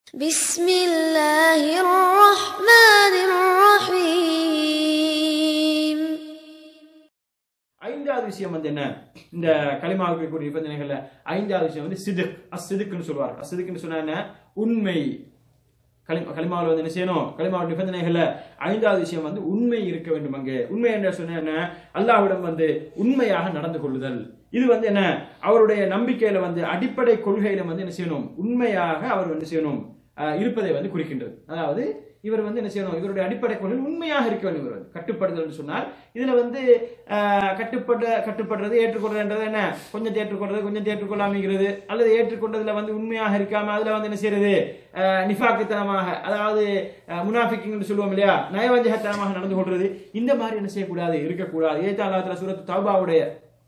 بسم الله الرحمن الرحيم ஐந்தாவது விஷயம் வந்து என்ன இந்த களிமாவுக்கு இருக்கக்கூடிய நிபந்தனைகள்ல ஐந்தாவது விஷயம் வந்து சிதுக் அசிதுக்குன்னு சொல்லுவார் அசிதுக்குன்னு சொன்னா என்ன உண்மை களி களிமாவில் வந்து என்ன செய்யணும் களிமாவோட நிபந்தனைகள்ல ஐந்தாவது விஷயம் வந்து உண்மை இருக்க வேண்டும் அங்கே உண்மை என்ன சொன்ன என்ன அல்லாஹ்விடம் வந்து உண்மையாக நடந்து கொள்ளுதல் இது வந்து என்ன அவருடைய நம்பிக்கையில வந்து அடிப்படை கொள்கையில வந்து என்ன செய்யணும் உண்மையாக அவர் வந்து செய்யணும் ஆஹ், இருப்பதை வந்து குறிக்கின்றது அதாவது இவர் வந்து என்ன செய்யணும் இவருடைய அடிப்படை கொள்கை உண்மையாக இருக்க வேண்டும் இவர் வந்து கட்டுப்படுதல் என்று சொன்னால் இதுல வந்து ஆஹ், கட்டுப்பட கட்டுப்படுறது ஏற்றுக்கொள்றதுன்றது என்ன கொஞ்சம் ஏற்றுக்கொள்றது கொஞ்சம் ஏற்றுக்கொள்ளாமிக்கிறது அல்லது ஏற்றுக்கொண்டதுல வந்து உண்மையாக இருக்காம அதுல வந்து என்ன செய்யறது ஆஹ், நிஃபாக்குத்தனமாக அதாவது முனாஃபிக்கிங் சொல்லுவோம் இல்லையா நயவஞ்சகத்தனமாக நடந்து கொள்றது இந்த மாதிரி என்ன செய்யக்கூடாது இருக்கக்கூடாது ஏதா அல்லாஹ் சூரத் தௌபாவுடைய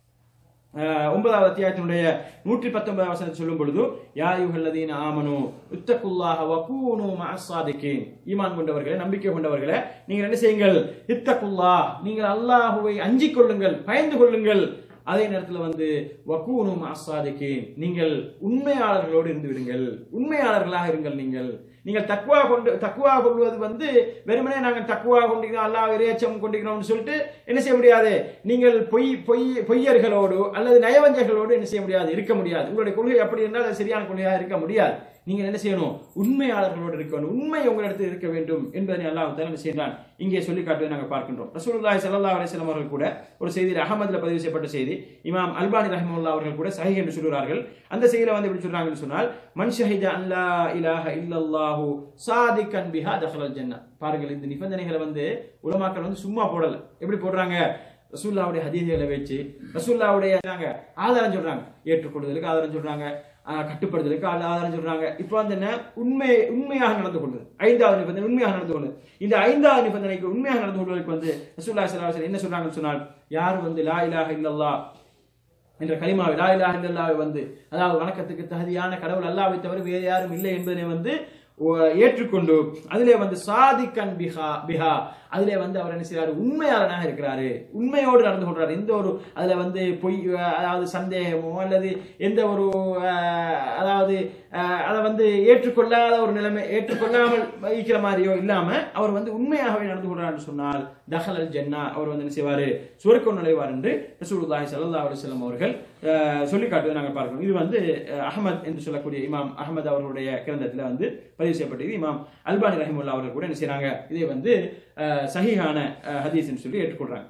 ஆஹ், ஒன்பதாவது அத்தியாயத்தினுடைய நூற்றி பத்தொன்பதாவது வசனத்தை சொல்லும் பொழுது யா யுகல்லதீன ஆமனு இத்தகுல்லாஹ வகூனு மஅஸ்ஸாதிகீன் ஈமான் கொண்டவர்களே நம்பிக்கை கொண்டவர்களே நீங்கள் என்ன செய்யுங்கள் இத்தகுல்லா நீங்கள் அல்லாஹுவை அஞ்சிக் கொள்ளுங்கள் பயந்து கொள்ளுங்கள் அதே நேரத்தில் வந்து வக்கூனு மஅஸ்ஸாதிகீன் நீங்கள் உண்மையாளர்களோடு இருந்து விடுங்கள் உண்மையாளர்களாக இருங்கள் நீங்கள் நீங்கள் தக்குவா கொண்டு தக்குவா கொள்வது வந்து வெறுமனே நாங்கள் தக்குவா கொண்டிருக்கிறோம் அல்லாஹ் இறையச்சம் கொண்டிருக்கிறோம்னு சொல்லிட்டு என்ன செய்ய முடியாது நீங்கள் பொய் பொய் பொய்யர்களோடு அல்லது நயவஞ்சர்களோடு என்ன செய்ய முடியாது இருக்க முடியாது உங்களுடைய கொள்கை அப்படி இருந்தால் அது சரியான கொள்கையாக இருக்க முடியாது நீங்கள் என்ன செய்யணும் உண்மையாளர்களோடு இருக்க வேண்டும் உண்மை உங்களிடத்தில் இருக்க வேண்டும் என்பதை அல்லாஹ் தஆலா என்ன செய்கிறான் இங்கே சொல்லி காட்டுவதை நாங்கள் பார்க்கின்றோம் ரசூலுல்லாஹி ஸல்லல்லாஹு அலைஹி வஸல்லம் அவர்கள் கூட ஒரு செய்தியில் அகமதுல பதிவு செய்யப்பட்ட செய்தி இமாம் அல்பானி ரஹிமஹுல்லாஹ் அவர்கள் கூட சஹீஹ் என்று சொல்கிறார்கள் அந்த செய்தியில வந்து எப்படி சொல்றாங்கன்னு சொன்னால் மன் ஷஹித அல்லா இலாஹ இல்லல்லாஹு சாதிகன் பிஹா தஹலல் ஜன்னah பாருங்கள் இந்த நிபந்தனைகளை வந்து உலமாக்கள் வந்து சும்மா போடல எப்படி போடுறாங்க ரசூல்லாவுடைய ஹதீதுகளை வச்சு ரசூல்லாவுடைய நாங்க ஆதாரம் சொல்றாங்க ஏற்றுக்கொள்வதற்கு ஆதாரம் சொல்றாங்க ஆஹ், கட்டுப்படுதலுக்கு ஆ- ஆதாரம் சொல்றாங்க இப்போ வந்து என்ன உண்மை உண்மையாக நடந்து கொள்வது ஐந்தாவது நிபந்தனை உண்மையாக நடந்து கொள்வது இந்த ஐந்தாவது நிபந்தனைக்கு உண்மையாக நடந்து கொள்வதற்கு வந்து ரசூல்லா ஸல்லல்லாஹு அலைஹி வஸல்லம் என்ன சொல்றாங்கன்னு சொன்னால் யார் வந்து லா இலாஹ இல்லல்லாஹ் என்ற கலிமாவை லா இலாஹ இல்லல்லாஹ்வை வந்து அதாவது வணக்கத்துக்கு தகுதியான கடவுள் அல்லாஹ்வை தவிர வேறு யாரும் இல்லை என்பதனை வந்து ஓ- ஏற்றுக்கொண்டு அதிலே வந்து சாதிக்கன் பிஹா பிஹா அதிலே வந்து அவர் என்ன செய்றாரு உண்மையாளனாக இருக்கிறாரு உண்மையோடு நடந்து கொள்றாரு எந்த ஒரு அதுல வந்து பொய் அஹ், அதாவது சந்தேகமோ அல்லது எந்த ஒரு அஹ், அதாவது அஹ், அதை வந்து ஏற்றுக்கொள்ளாத ஒரு நிலைமை ஏற்றுக்கொள்ளாமல் வைக்கிற மாதிரியோ இல்லாம அவர் வந்து உண்மையாகவே நடந்து கொள்றாருன்னு சொன்னால் தஹல் அல் ஜன்னா அவர் வந்து என்ன செய்வாரு சுவர்க்கம் நுழைவார் என்று ரசூலுல்லாஹி ஸல்லல்லாஹு அலைஹி வஸல்லம் அவர்கள் அஹ், சொல்லி காட்டுவதை நாங்கள் பார்க்கிறோம் இது வந்து அஹ், அஹ்மத் என்று சொல்லக்கூடிய இமாம் அஹ்மத் அவர்களுடைய கிரந்தத்தில் வந்து பதிவு செய்யப்பட்டது இமாம் அல்பானி ரஹிமுல்லா அவர்கள் கூட என்ன செய்றாங்க இதை வந்து அஹ், சஹீஹான அஹ், ஹதீஸ் என்று சொல்லி ஏற்றுக்கொள்றாங்க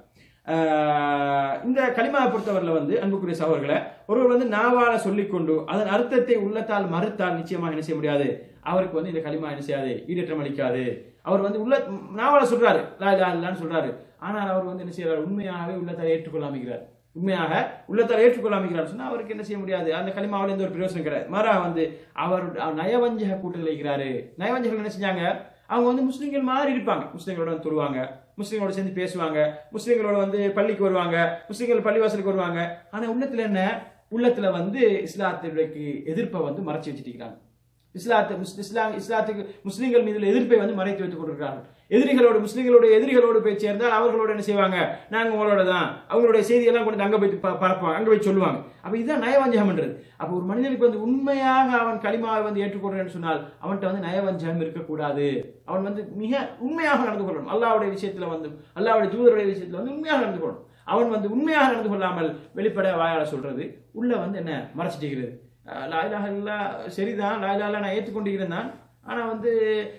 அஹ், இந்த கலிமாவை பொறுத்தவரையில் வந்து அன்புக்குரிய சகோதரர்களை ஒருவர் வந்து நாவால சொல்லிக்கொண்டு அதன் அர்த்தத்தை உள்ளத்தால் மறுத்தால் நிச்சயமாக என்ன செய்ய முடியாது அவருக்கு வந்து இந்த களிமா என்ன செய்யாது ஈடேற்றம் அளிக்காது அவர் வந்து உள்ள நாவால சொல்றாரு லா இலாஹ இல்லல்லான்னு சொல்றாரு ஆனால் அவர் வந்து என்ன செய்யறாரு உண்மையாகவே உள்ளத்தால் ஏற்றுக்கொள்ளாமிக்கிறார் உண்மையாக உள்ளத்தால் ஏற்றுக்கொள்ளாமிக்கிறார் சொன்னா அவருக்கு என்ன செய்ய முடியாது அந்த களிமாவில் எந்த ஒரு பிரயோசனம் கிடையாது மாறா வந்து அவர் அவர் நயவஞ்சக கூட்டத்தில் இருக்கிறாரு நயவஞ்சகர்கள் என்ன செஞ்சாங்க அவங்க வந்து முஸ்லீம்கள் மாதிரி இருப்பாங்க முஸ்லீம்களோட வந்து தொழுவாங்க முஸ்லீம்களோட சேர்ந்து பேசுவாங்க முஸ்லீம்களோட வந்து பள்ளிக்கு வருவாங்க முஸ்லீம்கள் பள்ளிவாசலுக்கு வருவாங்க ஆனா உள்ளத்துல என்ன உள்ளத்துல வந்து இஸ்லாத்திற்கு எதிர்ப்பை வந்து மறைச்சு வச்சுட்டு இருக்கிறாங்க இஸ்லாத்து முஸ்- இஸ்லாம் இஸ்லாத்துக்கு முஸ்லீம்கள் மீது உள்ள எதிர்ப்பை வந்து மறைத்து வைத்துக் கொண்டிருக்கிறார்கள் எதிரிகளோடு முஸ்லீம்களோட எதிரிகளோடு போய் சேர்ந்தால் அவர்களோட என்ன செய்வாங்க நாங்க உங்களோட தான் அவங்களுடைய செய்தியெல்லாம் கொண்டு அங்க போய் ப- பரப்புவாங்க அங்க போய் சொல்லுவாங்க அப்ப இதுதான் நயவஞ்சகம்ன்றது அப்ப ஒரு மனிதனுக்கு வந்து உண்மையாக அவன் களிமாவை வந்து ஏற்றுக்கொள்றேன்னு சொன்னால் அவன்கிட்ட வந்து நயவஞ்சகம் இருக்கக்கூடாது அவன் வந்து மிக உண்மையாக நடந்து கொள்ளணும் அல்லாவுடைய விஷயத்துல வந்து அல்லாவுடைய தூதருடைய விஷயத்துல வந்து உண்மையாக நடந்து கொள்ளணும் அவன் வந்து உண்மையாக நடந்து கொள்ளாமல் வெளிப்பட வாயால சொல்றது உள்ள வந்து என்ன மறைச்சிட்டு இருக்கிறது அஹ் லா இலாஹ இல்லா சரிதான் லா இலாஹ இல்லா நான் ஏற்றுக்கொண்டிருக்கிறேன் தான் ஆனா வந்து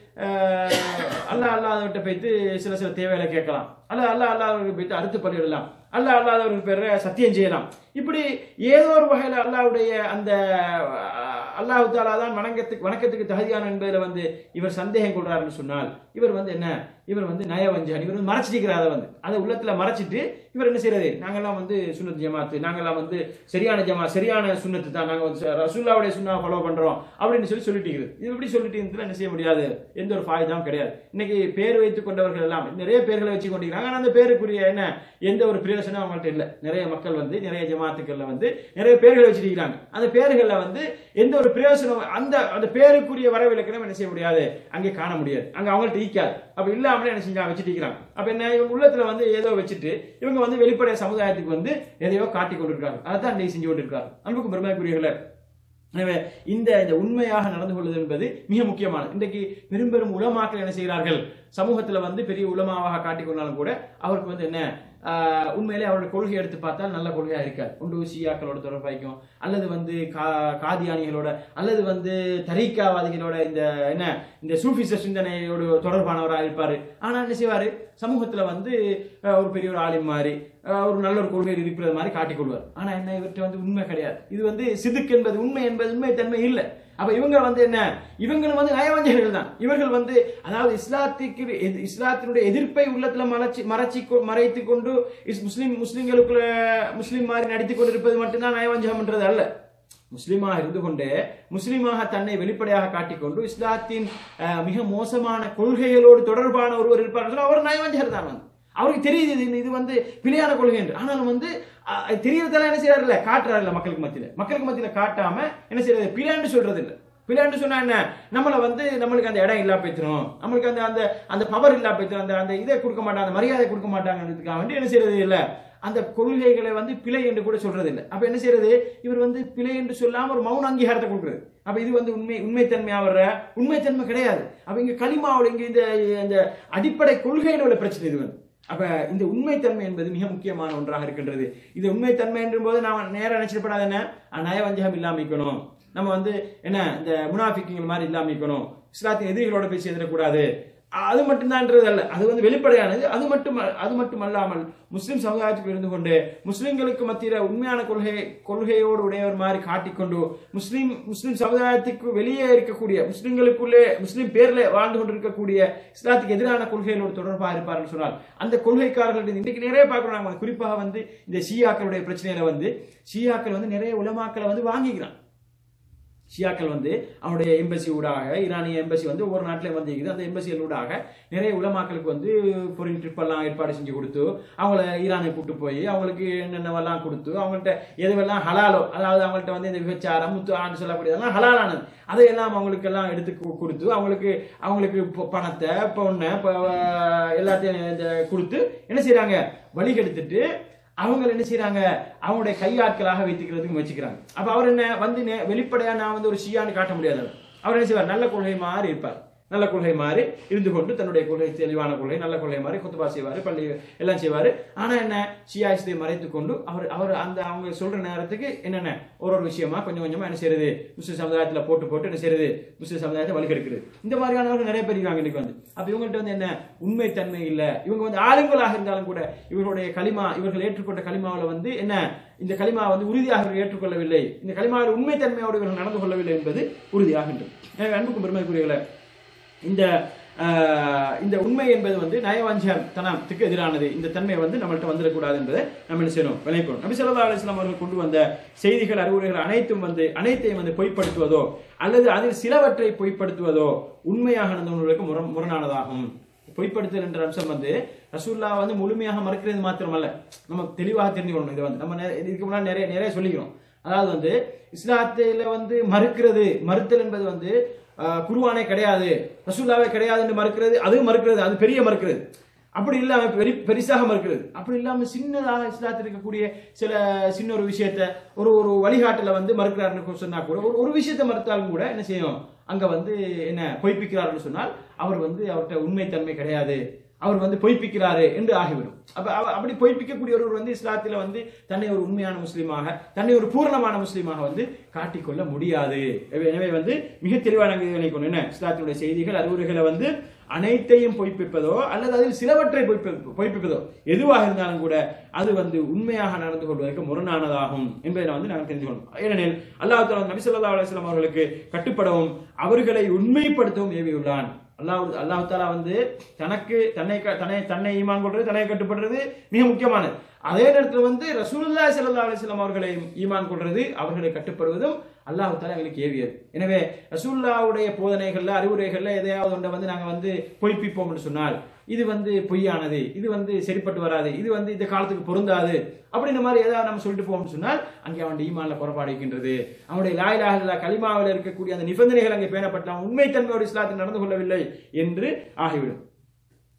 அஹ், அல்லாஹ் அல்லாதவர்கிட்ட போயிட்டு சில சில தேவைகளை கேட்கலாம் அல்ல அல்லாஹ் அல்லாதவர்கள் போயிட்டு அறுத்து பலியிடலாம் அல்லாஹ் அல்லாதவர்கள் பேர சத்தியம் செய்யலாம் இப்படி ஏதோ ஒரு வகையில் அல்லாஹ்வுடைய அந்த அஹ், அல்லாஹ் தாலா தான் வணக்கத்துக்கு வணக்கத்துக்கு தகுதியான என்பதில் வந்து இவர் சந்தேகம் கொள்றாருன்னு சொன்னால் இவர் வந்து என்ன இவர் வந்து நயவஞ்சகன் இவர் வந்து மறைச்சிக்கிறாத வந்து அதை உள்ளத்துல மறைச்சிட்டு இவர் என்ன செய்யறது நாங்கெல்லாம் வந்து சுன்னத் ஜமாத்து நாங்கெல்லாம் வந்து சரியான ஜமா சரியான சுன்னத்து தான் நாங்க வந்து ரசூல்லாவுடைய சுண்ணா ஃபாலோ பண்றோம் அப்படின்னு சொல்லி சொல்லிட்டு இருக்குது இது இப்படி சொல்லிட்டு இருந்ததுல என்ன செய்ய முடியாது எந்த ஒரு ஃபாயுதாவும் கிடையாது இன்னைக்கு பேர் வைத்துக் கொண்டவர்கள் எல்லாம் நிறைய பேர்களை வச்சு கொண்டிருக்கிறாங்க ஆனா அந்த பேருக்குரிய என்ன எந்த ஒரு பிரயோசனம் அவங்கள்ட்ட இல்லை நிறைய மக்கள் வந்து நிறைய ஜமாத்துக்கள்ல வந்து நிறைய பேர்களை வச்சிருக்கிறாங்க அந்த பேர்கள்ல வந்து எந்த ஒரு பிரயோசனம் அந்த அந்த பேருக்குரிய வரவிலக்கணம் என்ன செய்ய முடியாது அங்கே காண முடியாது அங்க அவங்கள்ட்ட ஈக்காது அப்ப இல்லாமலே என்ன செஞ்சாங்க வச்சுட்டு இருக்கிறாங்க அப்ப என்ன இவங்க உள்ளத்துல வந்து ஏதோ வச்சுட்டு இவங்க வந்து வெளிப்படைய சமுதாயத்துக்கு வந்து எதையோ காட்டி கொண்டிருக்காங்க அதைத்தான் நீ செஞ்சு கொண்டிருக்காங்க அன்புக்கு பெருமைக்குரியர்களே எனவே இந்த இந்த உண்மையாக நடந்து கொள்வது என்பது மிக முக்கியமானது இன்றைக்கு பெரும் பெரும் உலமாக்கள் என்ன செய்கிறார்கள் சமூகத்துல வந்து பெரிய உலமாவாக காட்டிக்கொண்டாலும் கூட அவருக்கு வந்து என்ன ஆஹ், உண்மையிலே அவருடைய கொள்கை எடுத்து பார்த்தால் நல்ல கொள்கையா இருக்காது ஒன்று ஷியாக்களோட தொடர்பாய்க்கும் அல்லது வந்து கா காதியானிகளோட அல்லது வந்து தரீக்காவாதிகளோட இந்த என்ன இந்த சூஃபிச சிந்தனையோடு தொடர்பானவராக இருப்பாரு ஆனா என்ன செய்வாரு சமூகத்துல வந்து ஆஹ், ஒரு பெரிய ஒரு ஆலிம் மாதிரி ஆஹ், ஒரு நல்ல ஒரு கொள்கை இருக்கிறது மாதிரி காட்டிக்கொள்வார் ஆனா என்ன இவர்கிட்ட வந்து உண்மை கிடையாது இது வந்து சிதுக்கு என்பது உண்மை என்பது உண்மை தன்மை இல்லை அப்ப இவங்க வந்து என்ன இவங்களும் வந்து நயவஞ்சகர்கள் தான் இவர்கள் வந்து அதாவது இஸ்லாத்துக்கு எதி- இஸ்லாத்தினுடைய எதிர்ப்பை உள்ளத்துல மறைச்சி மறைச்சி கொ- மறைத்து கொண்டு இஸ் முஸ்லிம் முஸ்லிம்களுக்குள்ள முஸ்லிம் மாதிரி நடித்துக் கொண்டிருப்பது மட்டும்தான் நயவஞ்சகம்ன்றது அல்ல முஸ்லிமாக இருந்து கொண்டே முஸ்லிமாக தன்னை வெளிப்படையாக காட்டிக்கொண்டு இஸ்லாத்தின் அஹ், மிக மோசமான கொள்கைகளோடு தொடர்பான ஒருவர் இருப்பார் சொன்னா அவர் நயவஞ்சகர் தான் வந்து அவருக்கு தெரியுது இது இது வந்து பிழையான கொள்கை என்று ஆனாலும் வந்து அஹ், தெரியறதெல்லாம் என்ன செய்யறாருல்ல காட்டுறாருல்ல மக்களுக்கு மத்தியில மக்களுக்கு மத்தியில காட்டாம என்ன செய்யறது பிழைன்னு சொல்றது இல்ல பிள்ளைன்னு சொன்னா என்ன நம்மள வந்து நம்மளுக்கு அந்த இடம் இல்லா போய்த்திரும் நம்மளுக்கு அந்த அந்த அந்த பவர் இல்லா போய்த்திரும் அந்த அந்த இதை கொடுக்க மாட்டாங்க அந்த மரியாதை கொடுக்க மாட்டாங்கிறதுக்காக வேண்டி என்ன செய்யறது இல்ல அந்த கொள்கைகளை வந்து பிழை என்று கூட சொல்றது இல்லை அப்ப என்ன செய்யறது இவர் வந்து பிழை என்று சொல்லாம ஒரு மௌன அங்கீகாரத்தை கொடுக்குறது அப்ப இது வந்து உண்மை உண்மைத்தன்மையா வர்ற உண்மைத்தன்மை கிடையாது அப்ப இங்க களிமாவில் இங்க இந்த இந்த அடிப்படை கொள்கையில உள்ள பிரச்சனை இது வந்து அப்ப இந்த உண்மைத்தன்மை என்பது மிக முக்கியமான ஒன்றாக இருக்கின்றது இது உண்மைத்தன்மை என்ற போது நாம் நேரம் நினைச்சிடப்படாது என்ன அஹ் நயவஞ்சகம் இல்லாம இருக்கணும் நம்ம வந்து என்ன இந்த முனாஃபிக்குங்கள் மாதிரி இல்லாம இருக்கணும் இஸ்லாத்தின் எதிரிகளோட பேசி எதிரக்கூடாது அஹ் அது மட்டும்தான்ன்றது அல்ல அது வந்து வெளிப்படையானது அது மட்டும் அது மட்டும் அல்லாமல் முஸ்லிம் சமுதாயத்துக்கு இருந்து கொண்டு முஸ்லிம்களுக்கு மத்தியில உண்மையான கொள்கை கொள்கையோடு உடையவர் மாதிரி காட்டிக்கொண்டு முஸ்லிம் முஸ்லிம் சமுதாயத்துக்கு வெளியே இருக்கக்கூடிய முஸ்லிம்களுக்குள்ளே முஸ்லிம் பேர்ல வாழ்ந்து கொண்டிருக்கக்கூடிய இஸ்லாத்துக்கு எதிரான கொள்கைகளோடு தொடர்பாக இருப்பார்கள் சொன்னால் அந்த கொள்கைக்காரர்கள் இன்னைக்கு நிறைய பார்க்கிறோம் நாம குறிப்பாக வந்து இந்த ஷியாக்களுடைய பிரச்சனையில வந்து ஷியாக்கள் வந்து நிறைய உலமாக்களை வந்து வாங்கிக்கிறான் ஷியாக்கள் வந்து அவனுடைய எம்பசி ஊடாக ஈரானிய எம்பசி வந்து ஒவ்வொரு நாட்டிலையும் வந்து இருக்குது அந்த எம்பசிகள் ஊடாக நிறைய உலமாக்களுக்கு வந்து ஃபாரின் ட்ரிப் எல்லாம் ஏற்பாடு செஞ்சு கொடுத்து அவங்கள ஈரானை கூட்டு போய் அவங்களுக்கு என்னென்னவெல்லாம் கொடுத்து அவங்கள்ட்ட எதுவெல்லாம் ஹலாலோ அதாவது அவங்கள்ட்ட வந்து இந்த விபச்சாரம் முத்து ஆண்டு சொல்லக்கூடியதெல்லாம் ஹலாலானது அதையெல்லாம் அவங்களுக்கு எல்லாம் எடுத்து கு- கொடுத்து அவங்களுக்கு அவங்களுக்கு பொ- பணத்தை பொண்ணை ப- எல்லாத்தையும் இந்த கொடுத்து என்ன செய்றாங்க வழி கெடுத்துட்டு அவங்க என்ன செய்றாங்க அவங்களுடைய கையாட்களாக வைத்துக்கிறதுக்கு முயற்சிக்கிறாங்க அப்ப அவர் என்ன வந்து நே- வெளிப்படையா நான் வந்து ஒரு ஷியான்னு காட்ட முடியாது அவர். அவர் என்ன செய்வார் நல்ல கொள்கை மாதிரி இருப்பார் நல்ல கொள்கை மாதிரி இருந்து கொண்டு தன்னுடைய கொள்கை தெளிவான கொள்கை நல்ல கொள்கை மாதிரி குத்துபா செய்வாரு பள்ளி எல்லாம் செய்வாரு ஆனா என்ன ஷியாயிசத்தை மறைத்து கொண்டு அவர் அவர் அந்த அவங்க சொல்ற நேரத்துக்கு என்னென்ன ஒரு ஒரு விஷயமா கொஞ்சம் கொஞ்சமா என்ன செய்யறது முஸ்லிம் சமுதாயத்துல போட்டு போட்டு என்ன செய்யறது முஸ்லிம் சமுதாயத்தை வலுக்கெடுக்கிறது இந்த மாதிரியானவர்கள் நிறைய பேர் இருக்காங்க இன்னைக்கு வந்து அப்ப இவங்கள்ட்ட வந்து என்ன உண்மைத்தன்மை இல்ல இவங்க வந்து ஆளுங்களாக இருந்தாலும் கூட இவர்களுடைய களிமா இவர்கள் ஏற்றுக்கொண்ட களிமாவில் வந்து என்ன இந்த களிமா வந்து உறுதியாக இவர்கள் ஏற்றுக்கொள்ளவில்லை இந்த களிமாவில் உண்மைத்தன்மையோடு இவர்கள் நடந்து கொள்ளவில்லை என்பது உறுதியாகின்றது எனவே அன்புக்கும் பெருமைக்குரியவர்களே இந்த ஆஹ், இந்த உண்மை என்பது வந்து நயவஞ்சம் தனத்துக்கு எதிரானது இந்த தன்மை வந்து நம்மள்ட்ட வந்துடக்கூடாது என்பதை நம்ம என்ன செய்யணும் விளைக்கணும் நபி ஸல்லல்லாஹு அலைஹி வஸல்லம் அவர்கள் கொண்டு வந்த செய்திகள் அறிவுரைகள் அனைத்தும் வந்து அனைத்தையும் வந்து பொய்ப்படுத்துவதோ அல்லது அதில் சிலவற்றை பொய்ப்படுத்துவதோ உண்மையாக நடந்தவர்களுக்கு முரண் முரணானதாகும் பொய்ப்படுத்தல் என்ற அம்சம் வந்து ரசூல்லா வந்து முழுமையாக மறுக்கிறது மாத்திரமல்ல நம்ம தெளிவாக தெரிந்து கொள்ளணும் இதை வந்து நம்ம நெ- இதுக்கு முன்னாடி நிறைய நிறைய சொல்லிக்கிறோம் அதாவது வந்து இஸ்லாத்தில வந்து மறுக்கிறது மறுத்தல் என்பது வந்து ஆஹ், குருவானே கிடையாது ரசூல்லாவே கிடையாது என்று மறுக்கிறது அதுவும் மறுக்கிறது அது பெரிய மறுக்கிறது அப்படி இல்லாம பெரி பெரிசாக மறுக்கிறது அப்படி இல்லாம சின்னதாக இஸ்லாத்தில் இருக்கக்கூடிய சில சின்ன ஒரு விஷயத்த ஒரு ஒரு வழிகாட்டுல வந்து மறுக்கிறாருன்னு சொன்னா கூட ஒரு ஒரு விஷயத்தை மறுத்தாலும் கூட என்ன செய்யும் அங்க வந்து என்ன பொய்ப்பிக்கிறாருன்னு சொன்னால் அவர் வந்து அவர்கிட்ட உண்மைத்தன்மை கிடையாது அவர் வந்து பொய்ப்பிக்கிறாரு என்று ஆகிவிடும் அப்ப அவ- அப்படி பொய்ப்பிக்கக்கூடிய ஒருவர் வந்து இஸ்லாத்துல வந்து தன்னை ஒரு உண்மையான முஸ்லீமாக தன்னை ஒரு பூரணமான முஸ்லீமாக வந்து காட்டிக்கொள்ள முடியாது எனவே- எனவே வந்து மிக தெளிவான நினைக்கணும் என்ன இஸ்லாத்தினுடைய செய்திகள் அறிவுரைகளை வந்து அனைத்தையும் பொய்ப்பிப்பதோ அல்லது அதில் சிலவற்றை பொய்ப்பி- பொய்ப்பிப்பதோ எதுவாக இருந்தாலும் கூட அது வந்து உண்மையாக நடந்து கொள்வதற்கு முரணானதாகும் என்பதை நான் வந்து நாங்கள் தெரிந்து கொள்ளணும் ஏனெனில் அல்லாஹ் தாலா நபி ஸல்லல்லாஹு அலைஹி வஸல்லம் அவர்களுக்கு கட்டுப்படவும் அவர்களை உண்மைப்படுத்தவும் ஏவியுள்ளான் அல்லாஹ் அல்லாஹ் தாலா வந்து தனக்கு தன்னை க- தன்னை தன்னை ஈமான் கொள்றது தன்னை கட்டுப்படுறது மிக முக்கியமானது அதே நேரத்தில் வந்து ரசூலுல்லாஹி ஸல்லல்லாஹு அலைஹி வஸல்லம் அவர்களை ஈமான் கொள்றது அவர்களை கட்டுப்படுவதும் அல்லாஹ் தாலா எங்களுக்கு ஏவியது எனவே ரசூல்லாவுடைய போதனைகள்ல அறிவுரைகள்ல எதையாவது ஒன்றை வந்து நாங்க வந்து பொய்ப்பிப்போம்னு சொன்னால் இது வந்து பொய்யானது இது வந்து சரிப்பட்டு வராது இது வந்து இந்த காலத்துக்கு பொருந்தாது அப்படின்ற மாதிரி ஏதாவது நம்ம சொல்லிட்டு போவோம்னு சொன்னால் அங்கே அவனுடைய ஈமான்ல குறைபாடு இருக்கின்றது அவனுடைய லாயிலாக இல்லா கலிமாவில் இருக்கக்கூடிய அந்த நிபந்தனைகள் அங்கே பேணப்பட்ட அவன் உண்மைத்தன்மையோடு இஸ்லாத்தில் நடந்து கொள்ளவில்லை என்று ஆகிவிடும்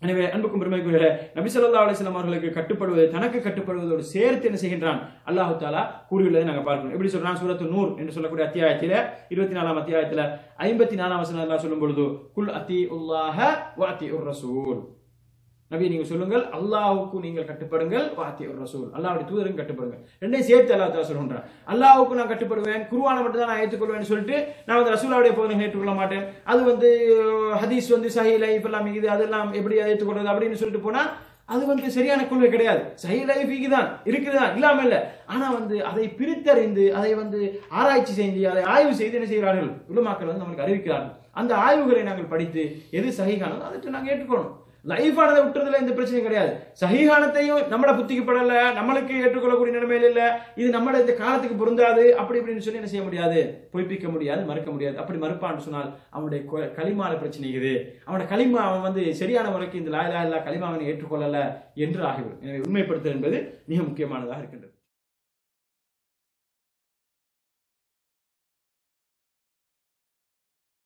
எனவே அன்புக்கும் பெருமைக்குரிய நபி ஸல்லல்லாஹு அலைஹி வஸல்லம் அவர்களுக்கு கட்டுப்படுவது தனக்கு கட்டுப்படுவதோடு சேர்த்து என்ன செய்கின்றான் அல்லாஹ் தாலா கூறியுள்ளதை நாங்க பார்க்கணும் எப்படி சொல்றான் சூரத்து நூர் என்று சொல்லக்கூடிய அத்தியாயத்தில இருபத்தி நாலாம் அத்தியாயத்துல ஐம்பத்தி நாலாம் வசனம் அல்லாஹ் சொல்லும் பொழுது குல் அத்தி உல்லாஹ வ அத்தி உர் ரசூல் நபி நீங்க சொல்லுங்கள் அல்லாஹ்வுக்கு நீங்கள் கட்டுப்படுங்கள் வாத்தி ஒரு ரசூல் அல்லாஹ்வுடைய தூதருக்கு கட்டுப்படுங்க ரெண்டையும் சேர்த்து அல்லாஹ் தஆலா சொல்றான் அல்லாஹ்வுக்கு நான் கட்டுப்படுவேன் குர்ஆனை மட்டும் தான் நான் ஏற்றுக்கொள்வேன்னு சொல்லிட்டு நான் வந்து ரசூலாவுடைய போதனை ஏற்றுக்கொள்ள மாட்டேன் அது வந்து ஹதீஸ் வந்து சஹி லைஃப் எல்லாம் இது அதெல்லாம் எப்படி அதை ஏற்றுக்கொள்றது அப்படின்னு சொல்லிட்டு போனா அது வந்து சரியான கொள்கை கிடையாது சஹி லைஃப் தான் இருக்குதான் இல்லாம இல்ல ஆனா வந்து அதை பிரித்தறிந்து அதை வந்து ஆராய்ச்சி செஞ்சு அதை ஆய்வு செய்து என்ன செய்கிறார்கள் உலமாக்கள் வந்து நமக்கு அறிவிக்கிறார்கள் அந்த ஆய்வுகளை நாங்கள் படித்து எது சஹிகானதோ அதை நாங்கள் ஏற்றுக்கொள்ளணும் லைஃபானதை விட்டுறதுல எந்த பிரச்சனையும் கிடையாது சஹீகானத்தையும் நம்மள புத்திக்கு படல நம்மளுக்கு ஏற்றுக்கொள்ளக்கூடிய நிலைமையில இல்ல இது நம்மள இந்த காலத்துக்கு பொருந்தாது அப்படி இப்படின்னு சொல்லி என்ன செய்ய முடியாது பொய்ப்பிக்க முடியாது மறுக்க முடியாது அப்படி மறுப்பான்னு சொன்னால் அவனுடைய கொ- களிமால பிரச்சனை இருக்குது அவனோட களிமா அவன் வந்து சரியான முறைக்கு இந்த லாயிலா இல்லா களிமாவனை ஏற்றுக்கொள்ளல என்று ஆகிவிடும் எனவே உண்மைப்படுத்தல் என்பது மிக முக்கியமானதாக இருக்கின்றது